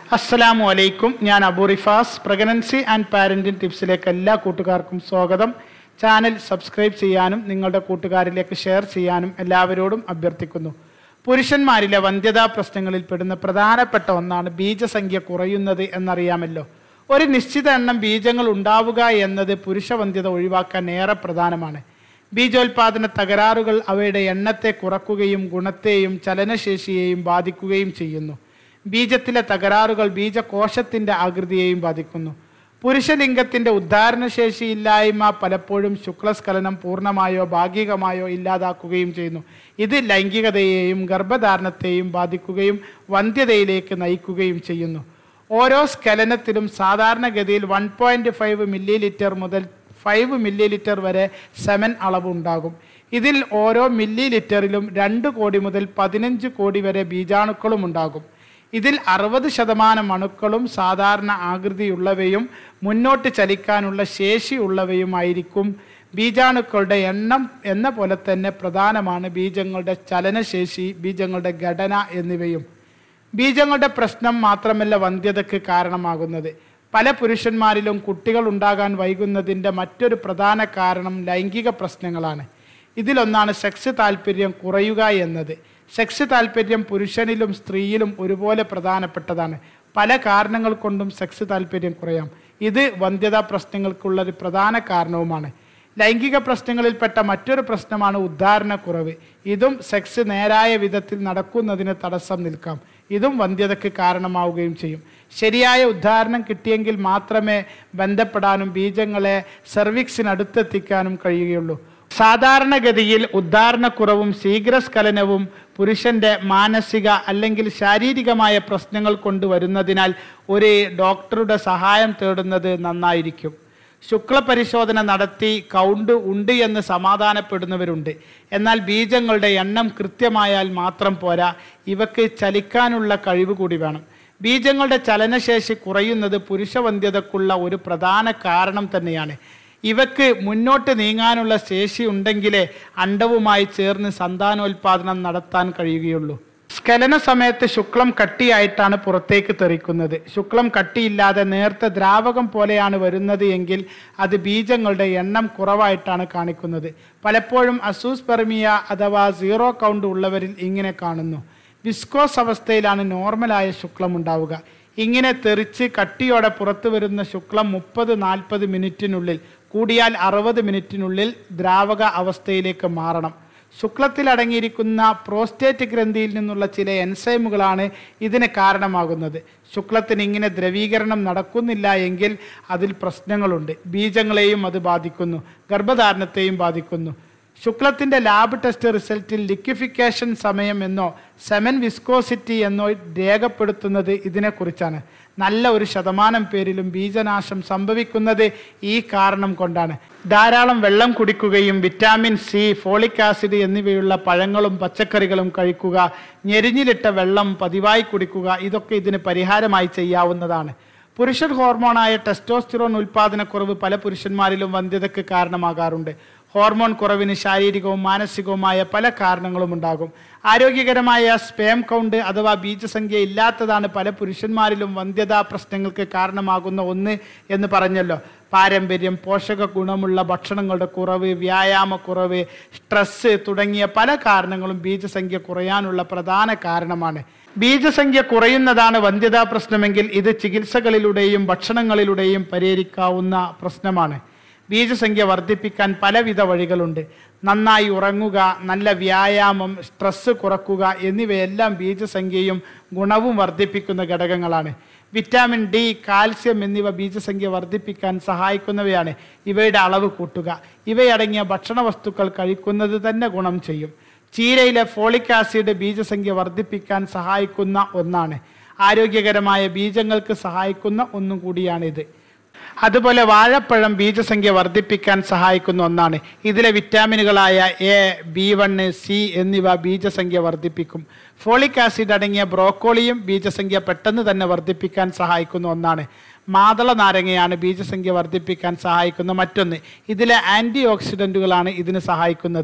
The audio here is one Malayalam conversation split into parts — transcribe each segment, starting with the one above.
അസ്സലാമു അലൈക്കും ഞാൻ Abu Rifas pregnancy and parenting ടിപ്സിലേക്ക് എല്ലാ കൂട്ടുകാർക്കും സ്വാഗതം ചാനൽ സബ്സ്ക്രൈബ് ചെയ്യാനും നിങ്ങളുടെ കൂട്ടുകാരിലേക്ക് ഷെയർ ചെയ്യാനും എല്ലാവരോടും അഭ്യർത്ഥിക്കുന്നു പുരുഷന്മാരിലെ വന്ധ്യതാ പ്രശ്നങ്ങളിൽ പെടുന്ന പ്രധാനപ്പെട്ട ഒന്നാണ് ബീജസംഖ്യ കുറയുന്നത് എന്നറിയാമല്ലോ ഒരു നിശ്ചിത എണ്ണം ബീജങ്ങൾ ഉണ്ടാവുക എന്നത് പുരുഷ വന്ധ്യത ഒഴിവാക്കാൻ ഏറെ പ്രധാനമാണ് ബീജോൽപാദന തകരാറുകൾ അവയുടെ എണ്ണത്തെ കുറക്കുകയും ഗുണത്തെയും ചലനശേഷിയെയും ബാധിക്കുകയും ചെയ്യുന്നു ബീജത്തിലെ തകരാറുകൾ ബീജകോശത്തിന്റെ ആകൃതിയെയും ബാധിക്കുന്നു പുരുഷലിംഗത്തിന്റെ ഉദ്ധാരണശേഷി ഇല്ലായ്മ പലപ്പോഴും ശുക്ലസ്ഖലനം പൂർണ്ണമായോ ഭാഗികമായോ ഇല്ലാതാക്കുകയും ചെയ്യുന്നു ഇത് ലൈംഗികതയെയും ഗർഭധാരണത്തെയും ബാധിക്കുകയും വന്ധ്യതയിലേക്ക് നയിക്കുകയും ചെയ്യുന്നു ഓരോ സ്ഖലനത്തിലും സാധാരണഗതിയിൽ one point five millilitre മുതൽ ഫൈവ് മില്ലി ലിറ്റർ വരെ സെമൻ അളവുണ്ടാകും ഇതിൽ ഓരോ മില്ലി ലിറ്ററിലും രണ്ട് കോടി മുതൽ പതിനഞ്ച് കോടി വരെ ബീജാണുക്കളും ഉണ്ടാകും ഇതിൽ അറുപത് ശതമാനം അണുക്കളും സാധാരണ ആകൃതിയുള്ളവയും മുന്നോട്ട് ചലിക്കാനുള്ള ശേഷിയുള്ളവയുമായിരിക്കും ബീജാണുക്കളുടെ എണ്ണം എന്ന പോലെ തന്നെ പ്രധാനമാണ് ബീജങ്ങളുടെ ചലനശേഷി ബീജങ്ങളുടെ ഘടന എന്നിവയും ബീജങ്ങളുടെ പ്രശ്നം മാത്രമല്ല വന്ധ്യതയ്ക്ക് കാരണമാകുന്നത് പല പുരുഷന്മാരിലും കുട്ടികൾ ഉണ്ടാകാൻ വൈകുന്നതിൻ്റെ മറ്റൊരു പ്രധാന കാരണം ലൈംഗിക പ്രശ്നങ്ങളാണ് ഇതിലൊന്നാണ് സെക്സ് താല്പര്യം കുറയുക എന്നത് സെക്സ് താല്പര്യം പുരുഷനിലും സ്ത്രീയിലും ഒരുപോലെ പ്രധാനപ്പെട്ടതാണ് പല കാരണങ്ങൾ കൊണ്ടും സെക്സ് താല്പര്യം കുറയാം ഇത് വന്ധ്യതാ പ്രശ്നങ്ങൾക്കുള്ള ഒരു പ്രധാന കാരണവുമാണ് ലൈംഗിക പ്രശ്നങ്ങളിൽപ്പെട്ട മറ്റൊരു പ്രശ്നമാണ് ഉദ്ധാരണക്കുറവ് ഇതും സെക്സ് നേരായ വിധത്തിൽ നടക്കുന്നതിന് തടസ്സം നിൽക്കാം ഇതും വന്ധ്യതയ്ക്ക് കാരണമാവുകയും ചെയ്യും ശരിയായ ഉദ്ധാരണം കിട്ടിയെങ്കിൽ മാത്രമേ ബന്ധപ്പെടാനും ബീജങ്ങളെ സെർവിക്സിനടുത്തെത്തിക്കാനും കഴിയുകയുള്ളൂ സാധാരണഗതിയിൽ ഉദ്ധാരണക്കുറവും ശീഘ്രസ്ഖലനവും പുരുഷന്റെ മാനസിക അല്ലെങ്കിൽ ശാരീരികമായ പ്രശ്നങ്ങൾ കൊണ്ടുവരുന്നതിനാൽ ഒരു ഡോക്ടറുടെ സഹായം തേടുന്നത് നന്നായിരിക്കും ശുക്ലപരിശോധന നടത്തി കൗണ്ട് ഉണ്ട് എന്ന് സമാധാനപ്പെടുന്നവരുണ്ട് എന്നാൽ ബീജങ്ങളുടെ എണ്ണം കൃത്യമായാൽ മാത്രം പോരാ ഇവക്ക് ചലിക്കാനുള്ള കഴിവ് കൂടി വേണം ബീജങ്ങളുടെ ചലനശേഷി കുറയുന്നത് പുരുഷവന്ധ്യതക്കുള്ള ഒരു പ്രധാന കാരണം തന്നെയാണ് ഇവക്ക് മുന്നോട്ട് നീങ്ങാനുള്ള ശേഷി ഉണ്ടെങ്കിലേ അണ്ടവുമായി ചേർന്ന് സന്താനോൽപാദനം നടത്താൻ കഴിയുകയുള്ളൂ സ്ഖലന സമയത്ത് ശുക്ലം കട്ടിയായിട്ടാണ് പുറത്തേക്ക് തെറിക്കുന്നത് ശുക്ലം കട്ടിയില്ലാതെ നേർത്ത ദ്രാവകം പോലെയാണ് വരുന്നത് എങ്കിൽ അത് ബീജങ്ങളുടെ എണ്ണം കുറവായിട്ടാണ് കാണിക്കുന്നത് പലപ്പോഴും അസൂസ്പെർമിയ അഥവാ സീറോ കൗണ്ട് ഉള്ളവരിൽ ഇങ്ങനെ കാണുന്നു വിസ്കോസ് അവസ്ഥയിലാണ് നോർമലായ ശുക്ലം ഉണ്ടാവുക ഇങ്ങനെ തെറിച്ച് കട്ടിയോടെ പുറത്തു വരുന്ന ശുക്ലം മുപ്പത് നാൽപ്പത് മിനിറ്റിനുള്ളിൽ കൂടിയാൽ അറുപത് മിനിറ്റിനുള്ളിൽ ദ്രാവക അവസ്ഥയിലേക്ക് മാറണം ശുക്ലത്തിൽ അടങ്ങിയിരിക്കുന്ന പ്രോസ്റ്റേറ്റ് ഗ്രന്ഥിയിൽ നിന്നുള്ള ചില എൻസൈമുകളാണ് ഇതിന് കാരണമാകുന്നത് ശുക്ലത്തിന് ഇങ്ങനെ ദ്രവീകരണം നടക്കുന്നില്ല എങ്കിൽ അതിൽ പ്രശ്നങ്ങളുണ്ട് ബീജങ്ങളെയും അത് ബാധിക്കുന്നു ഗർഭധാരണത്തെയും ബാധിക്കുന്നു ശുക്ലത്തിൻ്റെ ലാബ് ടെസ്റ്റ് റിസൾട്ടിൽ ലിക്വിഫിക്കേഷൻ സമയം എന്നോ സെമൻ വിസ്കോസിറ്റി എന്നോ രേഖപ്പെടുത്തുന്നത് ഇതിനെക്കുറിച്ചാണ് നല്ല ഒരു ശതമാനം പേരിലും ബീജനാശം സംഭവിക്കുന്നത് ഈ കാരണം കൊണ്ടാണ് ധാരാളം വെള്ളം കുടിക്കുകയും വിറ്റാമിൻ സി ഫോളിക് ആസിഡ് എന്നിവയുള്ള പഴങ്ങളും പച്ചക്കറികളും കഴിക്കുക ഞെരിഞ്ഞിലിട്ട വെള്ളം പതിവായി കുടിക്കുക ഇതൊക്കെ ഇതിന് പരിഹാരമായി ചെയ്യാവുന്നതാണ് പുരുഷൻ ഹോർമോണായ ടെസ്റ്റോസ്റ്റിറോൺ ഉൽപാദനക്കുറവ് പല പുരുഷന്മാരിലും വന്ധ്യതയ്ക്ക് കാരണമാകാറുണ്ട് ഹോർമോൺ കുറവിന് ശാരീരികവും മാനസികവുമായ പല കാരണങ്ങളും ഉണ്ടാകും ആരോഗ്യകരമായ സ്പേം കൗണ്ട് അഥവാ ബീജസംഖ്യ ഇല്ലാത്തതാണ് പല പുരുഷന്മാരിലും വന്ധ്യതാ പ്രശ്നങ്ങൾക്ക് കാരണമാകുന്ന ഒന്ന് എന്ന് പറഞ്ഞല്ലോ പാരമ്പര്യം പോഷക ഗുണമുള്ള ഭക്ഷണങ്ങളുടെ കുറവ് വ്യായാമക്കുറവ് സ്ട്രെസ് തുടങ്ങിയ പല കാരണങ്ങളും ബീജസംഖ്യ കുറയാനുള്ള പ്രധാന കാരണമാണ് ബീജസംഖ്യ കുറയുന്നതാണ് വന്ധ്യതാ പ്രശ്നമെങ്കിൽ ഇത് ചികിത്സകളിലൂടെയും ഭക്ഷണങ്ങളിലൂടെയും പരിഹരിക്കാവുന്ന പ്രശ്നമാണ് ബീജസംഖ്യ വർദ്ധിപ്പിക്കാൻ പലവിധ വഴികളുണ്ട് നന്നായി ഉറങ്ങുക നല്ല വ്യായാമം സ്ട്രെസ് കുറക്കുക എന്നിവയെല്ലാം ബീജസംഖ്യയും ഗുണവും വർദ്ധിപ്പിക്കുന്ന ഘടകങ്ങളാണ് വിറ്റാമിൻ ഡി കാൽസ്യം എന്നിവ ബീജസംഖ്യ വർദ്ധിപ്പിക്കാൻ സഹായിക്കുന്നവയാണ് ഇവയുടെ അളവ് കൂട്ടുക ഇവയടങ്ങിയ ഭക്ഷണ വസ്തുക്കൾ കഴിക്കുന്നത് തന്നെ ഗുണം ചെയ്യും ചീരയിലെ ഫോളിക് ആസിഡ് ബീജസംഖ്യ വർദ്ധിപ്പിക്കാൻ സഹായിക്കുന്ന ഒന്നാണ് ആരോഗ്യകരമായ ബീജങ്ങൾക്ക് സഹായിക്കുന്ന ഒന്നും കൂടിയാണിത് അതുപോലെ വാഴപ്പഴം ബീജസംഖ്യ വർദ്ധിപ്പിക്കാൻ സഹായിക്കുന്ന ഒന്നാണ് ഇതിലെ വിറ്റാമിനുകളായ എ ബി വണ് സി എന്നിവ ബീജസംഖ്യ വർദ്ധിപ്പിക്കും ഫോളിക് ആസിഡ് അടങ്ങിയ ബ്രോക്കോളിയും ബീജസംഖ്യ പെട്ടെന്ന് തന്നെ വർദ്ധിപ്പിക്കാൻ സഹായിക്കുന്ന ഒന്നാണ് മാതള നാരങ്ങയാണ് ബീജസംഖ്യ വർദ്ധിപ്പിക്കാൻ സഹായിക്കുന്ന മറ്റൊന്ന് ഇതിലെ ആൻറ്റി ഓക്സിഡൻറ്റുകളാണ് ഇതിന് സഹായിക്കുന്നത്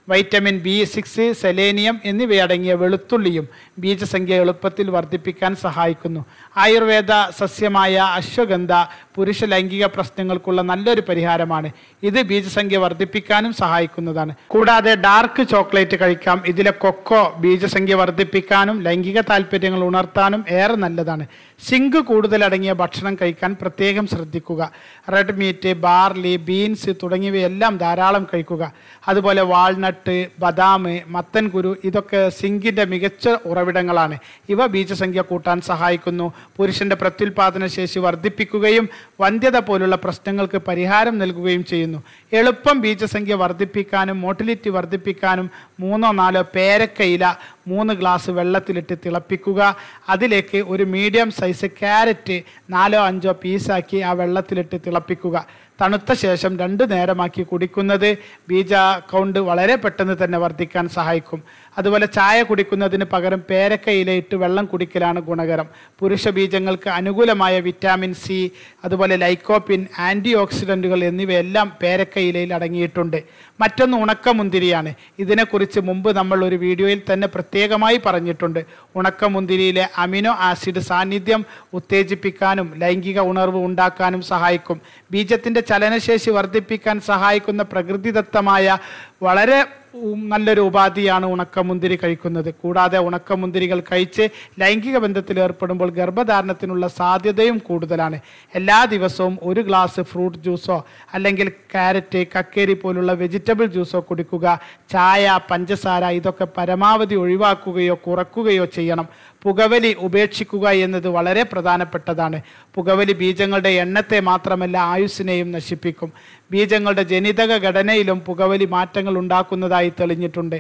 വൈറ്റമിൻ ബി സിക്സ് സെലേനിയം എന്നിവയടങ്ങിയ വെളുത്തുള്ളിയും ബീജസംഖ്യ എളുപ്പത്തിൽ വർദ്ധിപ്പിക്കാൻ സഹായിക്കുന്നു ആയുർവേദ സസ്യമായ അശ്വഗന്ധ പുരുഷ ലൈംഗിക പ്രശ്നങ്ങൾക്കുള്ള നല്ലൊരു പരിഹാരമാണ് ഇത് ബീജസംഖ്യ വർദ്ധിപ്പിക്കാനും സഹായിക്കുന്നതാണ് കൂടാതെ ഡാർക്ക് ചോക്ലേറ്റ് കഴിക്കാം ഇതിലെ കൊക്കോ ബീജസംഖ്യ വർദ്ധിപ്പിക്കാനും ലൈംഗിക താല്പര്യങ്ങൾ ഉണർത്താനും ഏറെ നല്ലതാണ് സിങ്ക് കൂടുതലടങ്ങിയ ഭക്ഷണം കഴിക്കാൻ പ്രത്യേകം ശ്രദ്ധിക്കുക റെഡ് മീറ്റ് ബാർലി ബീൻസ് തുടങ്ങിയവയെല്ലാം ധാരാളം കഴിക്കുക അതുപോലെ വാൾനട്ട് ബദാം മത്തൻ കുരു ഇതൊക്കെ സിങ്കിൻ്റെ മികച്ച ഉറവിടങ്ങളാണ് ഇവ ബീജസംഖ്യ കൂട്ടാൻ സഹായിക്കുന്നു പുരുഷന്റെ പ്രത്യുൽപാദന ശേഷി വർദ്ധിപ്പിക്കുകയും വന്ധ്യത പോലുള്ള പ്രശ്നങ്ങൾക്ക് പരിഹാരം നൽകുകയും ചെയ്യുന്നു എളുപ്പം ബീജസംഖ്യ വർദ്ധിപ്പിക്കാനും മോട്ടിലിറ്റി വർദ്ധിപ്പിക്കാനും മൂന്നോ നാലോ പേരക്കയില മൂന്ന് ഗ്ലാസ് വെള്ളത്തിലിട്ട് തിളപ്പിക്കുക അതിലേക്ക് ഒരു മീഡിയം സൈസ് ക്യാരറ്റ് നാലോ അഞ്ചോ പീസാക്കി ആ വെള്ളത്തിലിട്ട് തിളപ്പിക്കുക തണുത്ത ശേഷം രണ്ട് നേരമാക്കി കുടിക്കുന്നത് ബീജ കൗണ്ട് വളരെ പെട്ടെന്ന് തന്നെ വർദ്ധിക്കാൻ സഹായിക്കും അതുപോലെ ചായ കുടിക്കുന്നതിന് പകരം പേരക്കയിലയിട്ട് വെള്ളം കുടിക്കലാണ് ഗുണകരം പുരുഷ ബീജങ്ങൾക്ക് അനുകൂലമായ വിറ്റാമിൻ സി അതുപോലെ ലൈക്കോപ്പിൻ ആൻറ്റി ഓക്സിഡൻറ്റുകൾ എന്നിവയെല്ലാം പേരക്കയിലയിൽ അടങ്ങിയിട്ടുണ്ട് മറ്റൊന്ന് ഉണക്കമുന്തിരിയാണ് ഇതിനെക്കുറിച്ച് മുമ്പ് നമ്മൾ ഒരു വീഡിയോയിൽ തന്നെ പ്രത്യേകമായി പറഞ്ഞിട്ടുണ്ട് ഉണക്കമുന്തിരിയിലെ അമിനോ ആസിഡ് സാന്നിധ്യം ഉത്തേജിപ്പിക്കാനും ലൈംഗിക ഉണർവ് ഉണ്ടാക്കാനും സഹായിക്കും ബീജത്തിൻ്റെ ചലനശേഷി വർദ്ധിപ്പിക്കാൻ സഹായിക്കുന്ന പ്രകൃതിദത്തമായ വളരെ ഉം, നല്ലൊരു ഉപാധിയാണ് ഉണക്കമുന്തിരി കഴിക്കുന്നത് കൂടാതെ ഉണക്കമുന്തിരികൾ കഴിച്ച് ലൈംഗിക ബന്ധത്തിൽ ഏർപ്പെടുമ്പോൾ ഗർഭധാരണത്തിനുള്ള സാധ്യതയും കൂടുതലാണ് എല്ലാ ദിവസവും ഒരു ഗ്ലാസ് ഫ്രൂട്ട് ജ്യൂസോ അല്ലെങ്കിൽ ക്യാരറ്റ് കക്കേരി പോലുള്ള വെജിറ്റബിൾ ജ്യൂസോ കുടിക്കുക ചായ പഞ്ചസാര ഇതൊക്കെ പരമാവധി ഒഴിവാക്കുകയോ കുറക്കുകയോ ചെയ്യണം പുകവലി ഉപേക്ഷിക്കുക എന്നത് വളരെ പ്രധാനപ്പെട്ടതാണ് പുകവലി ബീജങ്ങളുടെ എണ്ണത്തെ മാത്രമല്ല ആയുസ്സിനെയും നശിപ്പിക്കും ബീജങ്ങളുടെ ജനിതക ഘടനയിലും പുകവലി മാറ്റങ്ങൾ ഉണ്ടാക്കുന്നതായി തെളിഞ്ഞിട്ടുണ്ട്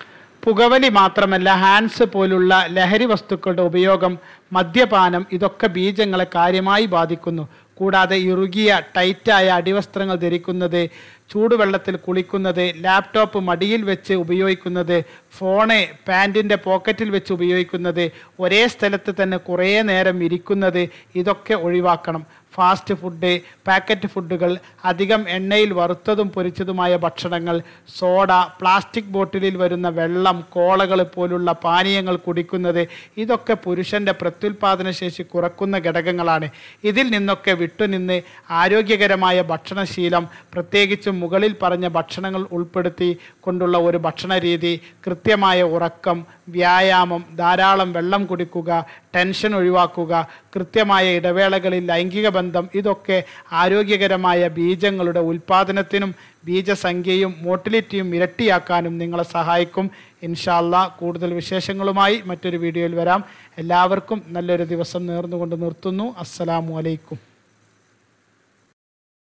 പുകവലി മാത്രമല്ല ഹാൻഡ്സ് പോലുള്ള ലഹരി വസ്തുക്കളുടെ ഉപയോഗം മദ്യപാനം ഇതൊക്കെ ബീജങ്ങളെ കാര്യമായി ബാധിക്കുന്നു കൂടാതെ ഇറുകിയ ടൈറ്റായ അടിവസ്ത്രങ്ങൾ ധരിക്കുന്നത് ചൂടുവെള്ളത്തിൽ കുളിക്കുന്നത് ലാപ്ടോപ്പ് മടിയിൽ വെച്ച് ഉപയോഗിക്കുന്നത് ഫോണ് പാൻറ്റിൻ്റെ പോക്കറ്റിൽ വെച്ച് ഉപയോഗിക്കുന്നത് ഒരേ സ്ഥലത്ത് തന്നെ കുറേ നേരം ഇരിക്കുന്നത് ഇതൊക്കെ ഒഴിവാക്കണം ഫാസ്റ്റ് ഫുഡ് പാക്കറ്റ് ഫുഡുകൾ അധികം എണ്ണയിൽ വറുത്തതും പൊരിച്ചതുമായ ഭക്ഷണങ്ങൾ സോഡ പ്ലാസ്റ്റിക് ബോട്ടിലിൽ വരുന്ന വെള്ളം കോളകൾ പോലുള്ള പാനീയങ്ങൾ കുടിക്കുന്നത് ഇതൊക്കെ പുരുഷൻ്റെ പ്രത്യുൽപാദന ശേഷി കുറക്കുന്ന ഘടകങ്ങളാണ് ഇതിൽ നിന്നൊക്കെ വിട്ടുനിന്ന് ആരോഗ്യകരമായ ഭക്ഷണശീലം പ്രത്യേകിച്ചും മുകളിൽ പറഞ്ഞ ഭക്ഷണങ്ങൾ ഉൾപ്പെടുത്തി കൊണ്ടുള്ള ഒരു ഭക്ഷണ രീതി കൃത്യമായ ഉറക്കം വ്യായാമം ധാരാളം വെള്ളം കുടിക്കുക ടെൻഷൻ ഒഴിവാക്കുക കൃത്യമായ ഇടവേളകളിൽ ലൈംഗിക ബന്ധം ഇതൊക്കെ ആരോഗ്യകരമായ ബീജങ്ങളുടെ ഉൽപാദനത്തിനും ബീജസംഖ്യയും മോട്ടിലിറ്റിയും ഇരട്ടിയാക്കാനും നിങ്ങളെ സഹായിക്കും ഇൻഷാല്ല കൂടുതൽ വിശേഷങ്ങളുമായി മറ്റൊരു വീഡിയോയിൽ വരാം എല്ലാവർക്കും നല്ലൊരു ദിവസം നേർന്നുകൊണ്ട് നിർത്തുന്നു അസ്സലാമു അലൈക്കും